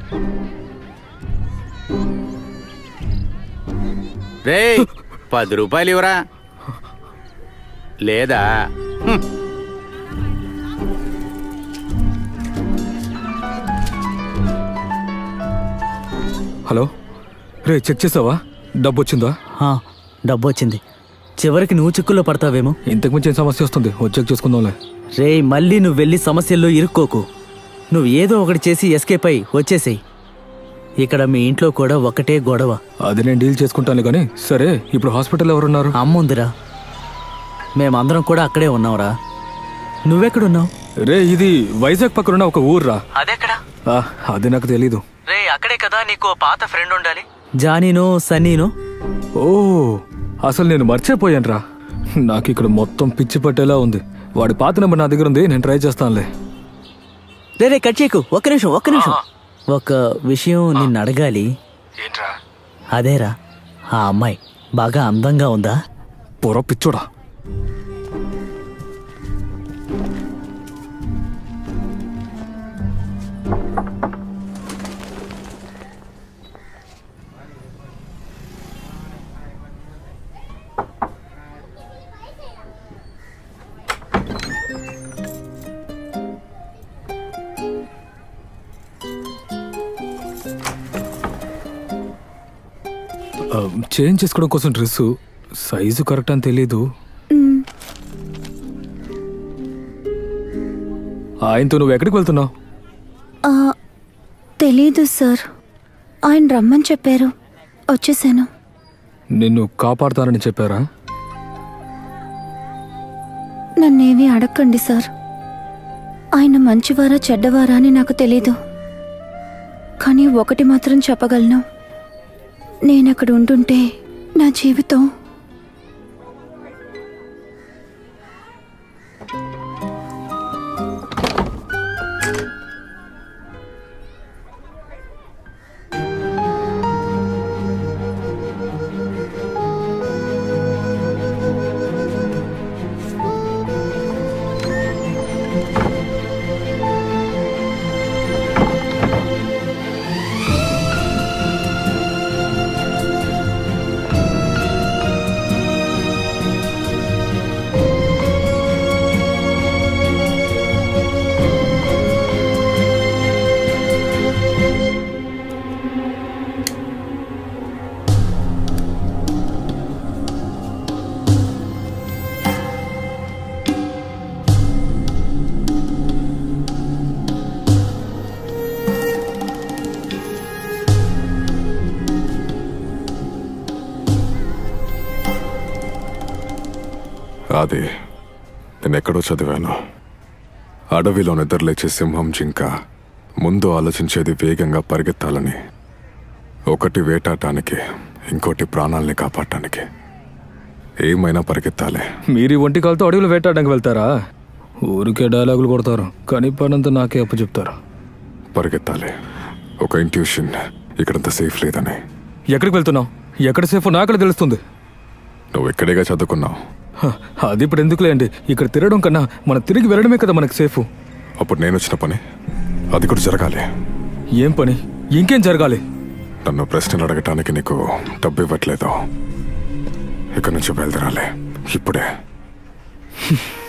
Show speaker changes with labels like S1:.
S1: రే పది రూపాయలు ఇవరా లేదా హ్మ్.
S2: హలో రే చెక్ చేసావా డబ్బు వచ్చిందా
S3: హా, డబ్బు వచ్చింది చివరికి నువ్వు చిక్కుల్లో పడతావేమో
S2: ఇంతకు మించి ఏం సమస్య వస్తుంది వచ్చి చెక్ చేసుకుందాంలే
S3: రే మళ్ళీ నువ్వు వెళ్ళి సమస్యల్లో ఇరుక్కోకు నువ్వు ఏదో ఒకటి చేసి ఎస్కేప్ అయి వచ్చేసేయ్ ఇక్కడ మీ ఇంట్లో కూడా ఒకటే గొడవ
S2: అది నేను డీల్ చేసుకుంటాను కానీ సరే ఇప్పుడు హాస్పిటల్ ఎవరున్నారు
S3: అమ్ముందిరా మేమందరం కూడా అక్కడే ఉన్నావురా నువ్వెక్కడున్నావు
S2: రే ఇది వైజాగ్ పక్కనున్న ఒక ఊర్రా
S3: అదెక్కడా
S2: ఆ, అది నాకు తెలీదు
S3: రే అక్కడే కదా నీకు పాత ఫ్రెండ్ ఉండాలి జానీనో సన్నీనో
S2: ఓ అసలు నేను మర్చిపోయాను రా నాకు ఇక్కడ మొత్తం పిచ్చి పట్టేలా ఉంది వాడి పాత నెంబర్ నా దగ్గర ఉంది నేను ట్రై చేస్తానులే
S3: రే రే కట్ చేయకు ఒక్క నిమిషం ఒక్క నిమిషం ఒక విషయం నిన్ను అడగాలి
S2: ఏంట్రా
S3: అదేరా ఆ అమ్మాయి బాగా అందంగా ఉందా
S2: పొర పిచ్చోడా ఆ, చేంజ్ చేసుకోవడం కోసం డ్రెస్ సైజు కరెక్ట్ అని తెలీదు ఆయనతో నువ్వు ఎక్కడికి వెళ్తున్నావు
S4: ఆ, తెలీదు సార్ ఆయన రమ్మని చెప్పారు వచ్చేసాను
S2: నిన్ను కాపాడుతానని చెప్పారా
S4: నన్నేమీ అడగండి సార్ ఆయన మంచివారా చెడ్డవారా అని నాకు తెలీదు కానీ ఒకటి మాత్రం చెప్పగలను నేనక్కడ ఉంటుంటే నా జీవితం
S5: అది నేను ఎక్కడో చదివాను అడవిలో నిద్రలేచే సింహం జింక ముందు ఆలోచించేది వేగంగా పరిగెత్తాలని ఒకటి వేటాడటానికి ఇంకోటి ప్రాణాల్ని కాపాడటానికి ఏమైనా పరిగెత్తాలి
S2: మీరు ఈ ఒంటి కాలతో అడవిలో వేటాడడానికి వెళ్తారా ఊరికే డైలాగులు కొడతారు కానీ పనంతా నాకే అప్పు చెప్తారు
S5: పరిగెత్తాలి ఒక ఇంట్యూషన్ ఇక్కడంత సేఫ్ లేదని
S2: ఎక్కడికి వెళ్తున్నావు ఎక్కడ సేఫ్ నాకడ తెలుస్తుంది
S5: నువ్వు ఇక్కడేగా చదువుకున్నావు
S2: హ, అది ఇప్పుడు ఎందుకులేండి ఇక్కడ తిరగడం కన్నా మనం తిరిగి వెళ్ళడమే కదా మనకు సేఫ్
S5: అప్పుడు నేను వచ్చిన పని అది కూడా జరగాలి
S2: ఏం పని ఇంకేం జరగాలి
S5: నన్ను ప్రశ్నలు అడగటానికి నీకు డబ్బు ఇవ్వట్లేదు ఇక్కడి నుంచి బయలుదేరాలి ఇప్పుడే